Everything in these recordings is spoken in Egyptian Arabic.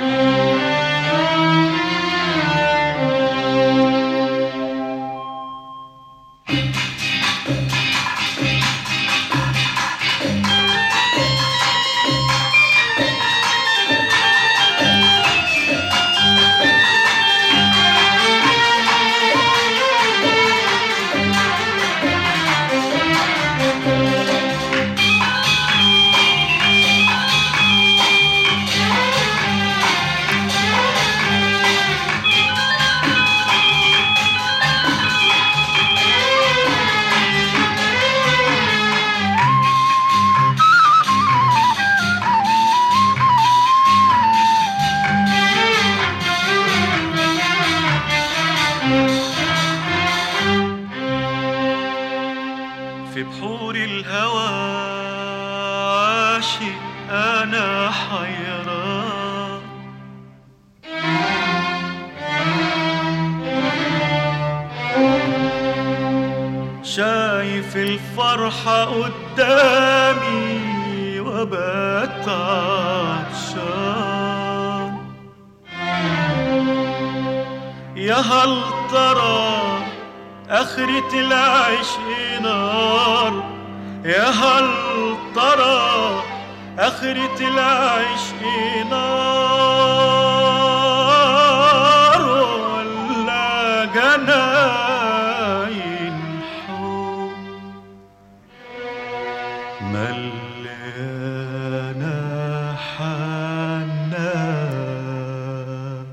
في بحور الهوى عاشق أنا حيران شايف الفرحة قدامي وبات عطشان يا هل ترى آخرة العشق نار يا هل ترى آخرة العشق نار ولا جناين حب مليانة حنان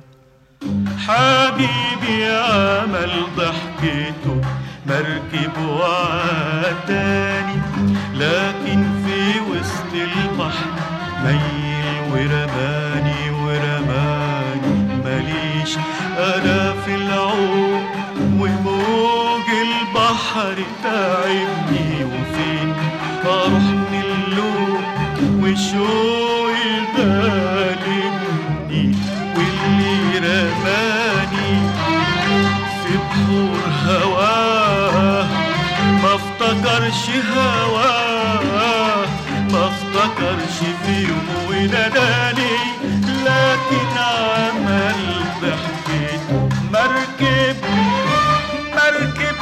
حبيبي عمل ضحكته مركب وعداني لكن في وسط البحر ميل ورماني ورماني ماليش انا في العوم وموج البحر تعبني وفين اروح من اللوم وشوقي غالبني واللي رماني في بحور هواه ما افتكرش هواه ما افتكرش في يوم وناداني لكن عمل ضحكته مركب مركب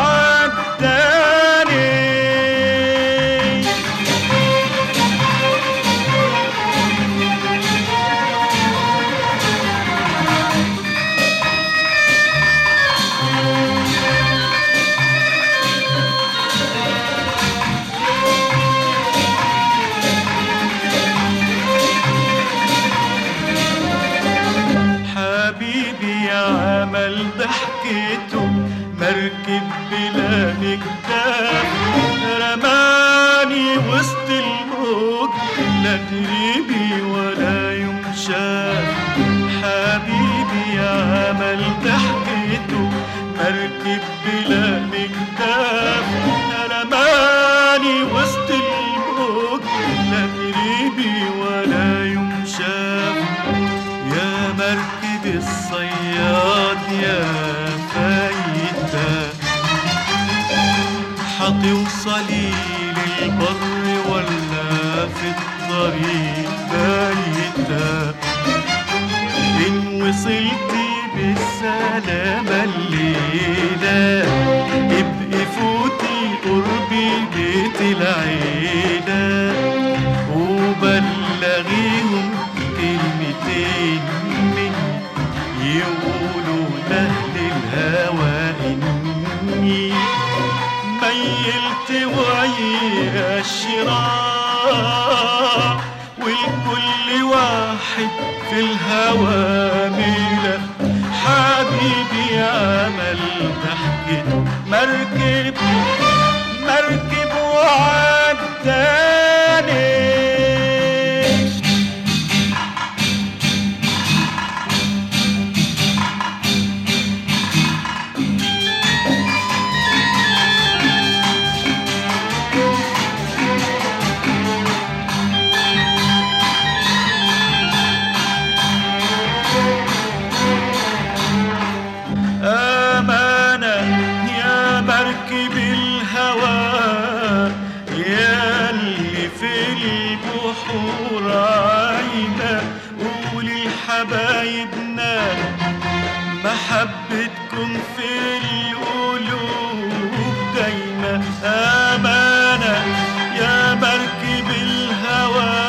وعداني حبيبي عمل ضحكته مركب بلا مكتاب رماني وسط الموج لا تريبي ولا يوم شاف حبيبي عمل ضحكته مركب بلا مكتاب رماني وسط الموج لا تريبي ولا يوم شاف يا مركب الصياد يا فايتة حتوصلي للبر ولا في الطريق بايتة إن وصلتي بالسلامة الليلة ابقي فوتي قربي بيت العيلة وبلغيهم كلمتين مني يقولوا لأهل الهوى إني ميلت ويا الشراع والكل واحد في الهوى ميلة حبيبي عمل ضحكته مركب مركب وعداني أمانة يا مركب محبتكم في القلوب دايما أمانة يا مركب الهوى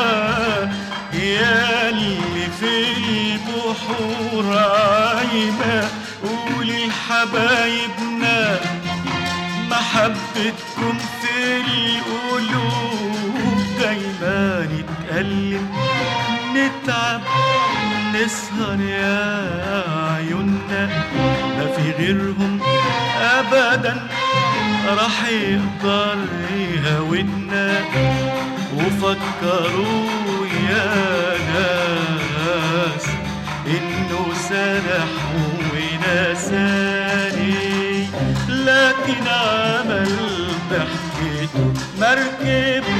يا اللي في البحور عايمة قولي لحبايبنا محبتكم في القلوب دايما نتألم نتعب نسهر يا عيوننا ما في غيرهم ابدا راح يقدر يهاودنا وفكروا يا ناس انه سرح ونساني لكن عمل ضحكته مركب